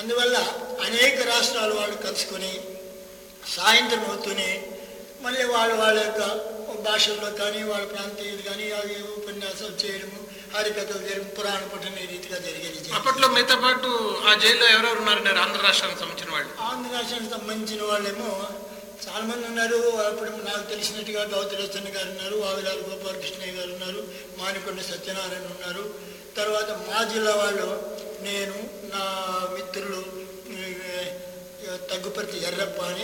అందువల్ల అనేక రాష్ట్రాల వాళ్ళు కలుసుకొని సాయంత్రం అవుతూనే మళ్ళీ వాళ్ళ వాళ్ళ యొక్క భాషల్లో కానీ వాళ్ళ ప్రాంతీయులు కానీ అవి ఉపన్యాసాలు చేయడము హరికథలు చేయడం పురాణ పఠన ఈ రీతిగా జరిగేది జరిగింది. అప్పట్లో మీతో పాటు ఆ జైల్లో ఎవరెవరు ఉన్నారన్నారు ఆంధ్ర రాష్ట్రానికి సంబంధించిన వాళ్ళు ఆంధ్ర రాష్ట్రానికి సంబంధించిన వాళ్ళేమో చాలా మంది ఉన్నారు అప్పుడు నాకు తెలిసినట్టుగా గౌతరచన్న గారు ఉన్నారు వావిలాల గోపాలకృష్ణయ్య గారు ఉన్నారు మానికొండ సత్యనారాయణ ఉన్నారు తర్వాత మా జిల్లా వాళ్ళు నేను నా మిత్రులు ఈ, తగ్గుపర్తి ఎర్రప్ప అని